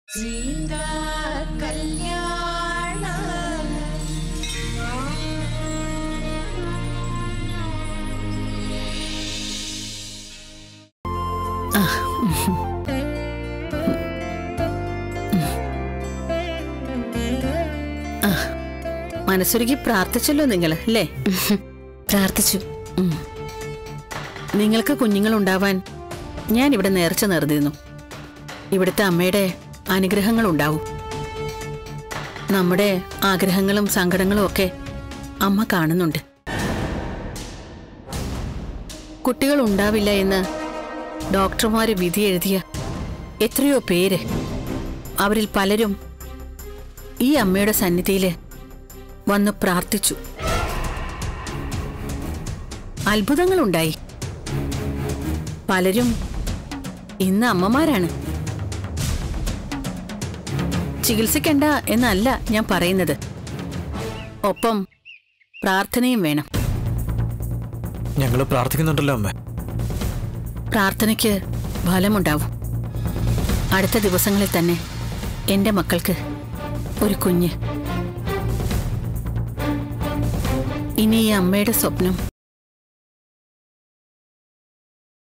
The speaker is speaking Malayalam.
സീതാ കല്യാണ മനസ്സൊരുക്കി പ്രാർത്ഥിച്ചല്ലോ നിങ്ങൾ അല്ലേ പ്രാർത്ഥിച്ചു നിങ്ങൾക്ക് കുഞ്ഞുങ്ങളുണ്ടാവാൻ ഞാൻ ഇവിടെ നേർച്ച നേർന്നിരുന്നു ഇവിടുത്തെ അമ്മയുടെ അനുഗ്രഹങ്ങൾ ഉണ്ടാവും നമ്മുടെ ആഗ്രഹങ്ങളും സങ്കടങ്ങളും ഒക്കെ അമ്മ കാണുന്നുണ്ട് കുട്ടികൾ ഉണ്ടാവില്ല എന്ന് ഡോക്ടർമാര് വിധി എഴുതിയ എത്രയോ പേര് അവരിൽ പലരും ഈ അമ്മയുടെ സന്നിധിയില് വന്ന് പ്രാർത്ഥിച്ചു അത്ഭുതങ്ങളുണ്ടായി പലരും ഇന്ന് അമ്മമാരാണ് ചികിത്സിക്കണ്ട എന്നല്ല ഞാൻ പറയുന്നത് ഒപ്പം പ്രാർത്ഥനയും വേണം ഞങ്ങൾ പ്രാർത്ഥിക്കുന്നുണ്ടല്ലോ അമ്മ പ്രാർത്ഥനയ്ക്ക് ഫലമുണ്ടാവും അടുത്ത ദിവസങ്ങളിൽ തന്നെ എന്റെ മക്കൾക്ക് ഒരു കുഞ്ഞ് ഇനി ഈ അമ്മയുടെ സ്വപ്നം